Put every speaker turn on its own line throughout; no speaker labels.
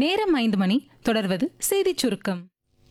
நேரம் ஐந்து மணி தொடர்வது செய்திச் சுருக்கம்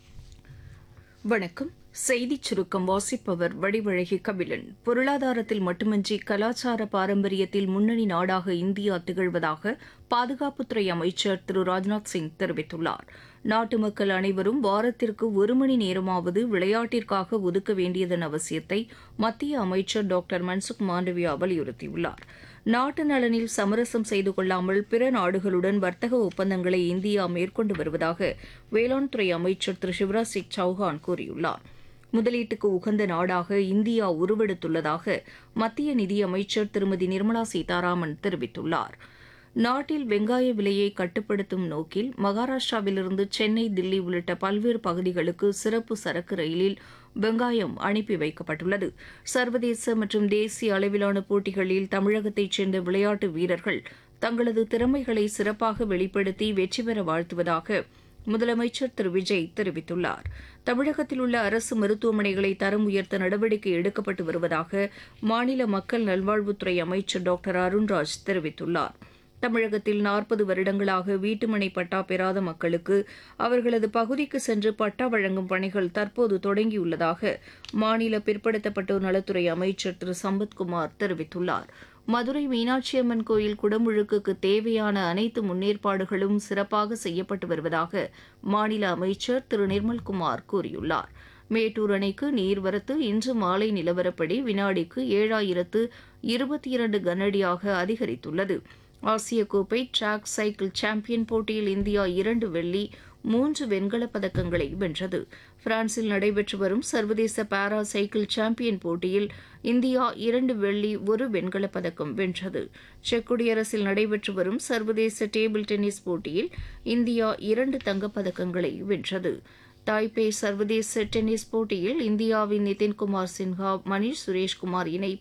வணக்கம் செய்திச் சுருக்கம் வாசிப்பவர் வடிவழகி கபிலன் பொருளாதாரத்தில் மட்டுமின்றி கலாச்சார பாரம்பரியத்தில் முன்னணி நாடாக இந்தியா திகழ்வதாக பாதுகாப்புத்துறை அமைச்சர் திரு ராஜ்நாத் சிங் தெரிவித்துள்ளார் நாட்டு மக்கள் அனைவரும் வாரத்திற்கு ஒரு மணி நேரமாவது விளையாட்டிற்காக ஒதுக்க வேண்டியதன் அவசியத்தை மத்திய அமைச்சர் டாக்டர் மன்சுக் மாண்டவியா வலியுறுத்தியுள்ளார் நாட்டு நலனில் சமரசம் செய்து கொள்ளாமல் பிற நாடுகளுடன் வர்த்தக ஒப்பந்தங்களை இந்தியா மேற்கொண்டு வருவதாக வேளாண் துறை அமைச்சர் திரு சிவராஜ் சிங் சௌஹான் கூறியுள்ளார் முதலீட்டுக்கு உகந்த நாடாக இந்தியா உருவெடுத்துள்ளதாக மத்திய நிதியமைச்சர் திருமதி நிர்மலா சீதாராமன் தெரிவித்துள்ளார் நாட்டில் வெங்காய விலையை கட்டுப்படுத்தும் நோக்கில் மகாராஷ்டிராவிலிருந்து சென்னை தில்லி உள்ளிட்ட பல்வேறு பகுதிகளுக்கு சிறப்பு சரக்கு ரயிலில் வெங்காயம் அனுப்பி வைக்கப்பட்டுள்ளது சர்வதேச மற்றும் தேசிய அளவிலான போட்டிகளில் தமிழகத்தைச் சேர்ந்த விளையாட்டு வீரர்கள் தங்களது திறமைகளை சிறப்பாக வெளிப்படுத்தி வெற்றி பெற வாழ்த்துவதாக முதலமைச்சர் திரு விஜய் தெரிவித்துள்ளார் தமிழகத்தில் உள்ள அரசு மருத்துவமனைகளை தரம் உயர்த்த நடவடிக்கை எடுக்கப்பட்டு வருவதாக மாநில மக்கள் நல்வாழ்வுத்துறை அமைச்சர் டாக்டர் அருண்ராஜ் தெரிவித்துள்ளார் தமிழகத்தில் நாற்பது வருடங்களாக வீட்டுமனை பட்டா பெறாத மக்களுக்கு அவர்களது பகுதிக்கு சென்று பட்டா வழங்கும் பணிகள் தற்போது தொடங்கியுள்ளதாக மாநில பிற்படுத்தப்பட்டோர் நலத்துறை அமைச்சர் திரு சம்பத்குமார் தெரிவித்துள்ளார் மதுரை மீனாட்சியம்மன் கோயில் குடமுழுக்குக்கு தேவையான அனைத்து முன்னேற்பாடுகளும் சிறப்பாக செய்யப்பட்டு வருவதாக மாநில அமைச்சர் திரு நிர்மல்குமார் கூறியுள்ளார் மேட்டூர் அணைக்கு நீர்வரத்து இன்று மாலை நிலவரப்படி வினாடிக்கு ஏழாயிரத்து இருபத்தி இரண்டு கனஅடியாக அதிகரித்துள்ளது ஆசிய கோப்பை டிராக் சைக்கிள் சாம்பியன் போட்டியில் இந்தியா இரண்டு வெள்ளி மூன்று வெண்கலப் பதக்கங்களை வென்றது பிரான்சில் நடைபெற்று வரும் சர்வதேச பாரா சைக்கிள் சாம்பியன் போட்டியில் இந்தியா இரண்டு வெள்ளி ஒரு வெண்கலப் பதக்கம் வென்றது செக் குடியரசில் நடைபெற்று வரும் சர்வதேச டேபிள் டென்னிஸ் போட்டியில் இந்தியா இரண்டு தங்கப் பதக்கங்களை வென்றது தாய்பே சர்வதேச டென்னிஸ் போட்டியில் இந்தியாவின் நிதின்குமார் சின்ஹா மணீஷ் சுரேஷ்குமார் இணை